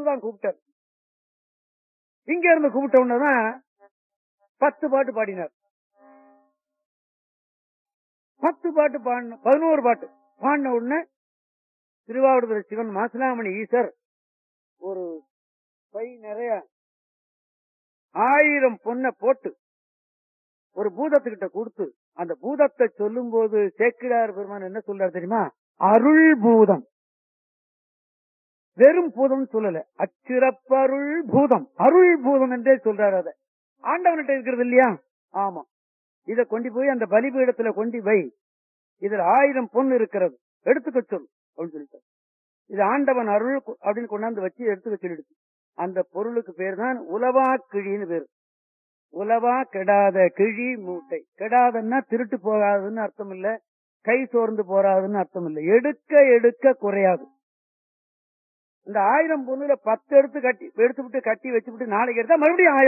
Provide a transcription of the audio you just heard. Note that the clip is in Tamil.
இருந்துதான் கூப்பிட்டார் இங்க இருந்து கூப்பிட்ட உடனேதான் பத்து பாட்டு பாடினார் பத்து பாட்டு பாடின பதினோரு பாட்டு பாடின உடனே திருவாவூர்துறை சிவன் மாசிலாமணி ஈசர் ஒரு பை நிறைய ஆயிரம் பொண்ணை போட்டு ஒரு பூதத்துக்கிட்ட கொடுத்து அந்த பூதத்தை சொல்லும் போது சேக்கிடார் பெருமான் என்ன சொல்றாரு தெரியுமா அருள் பூதம் வெறும் பூதம் சொல்லல அச்சிறப்பருள் பூதம் அருள் பூதம் என்றே சொல்றாரு அத ஆண்டவன்கிட்ட இருக்கிறது இல்லையா ஆமா இத கொண்டு போய் அந்த பலிபீடத்துல கொண்டு வை இதுல ஆயிரம் பொண்ணு இருக்கிறது எடுத்துக்க சொல் அப்படின்னு சொல்லிட்டார் இது ஆண்டவன் அருள் கு- அப்படின்னு கொண்டாந்து வச்சு எடுத்துக்க சொல்லிடுச்சு அந்த பொருளுக்கு பேர் தான் உலவா கிழின்னு பேரு உலவா கெடாத கிழி மூட்டை கெடாதன்னா திருட்டு போகாதுன்னு அர்த்தம் இல்ல கை சோர்ந்து போறாதுன்னு அர்த்தம் இல்ல எடுக்க எடுக்க குறையாது இந்த ஆயிரம் பொண்ணுல பத்து எடுத்து கட்டி எடுத்து விட்டு கட்டி வச்சு விட்டு நாளைக்கு எடுத்தா மறுபடியும் ஆயிரம்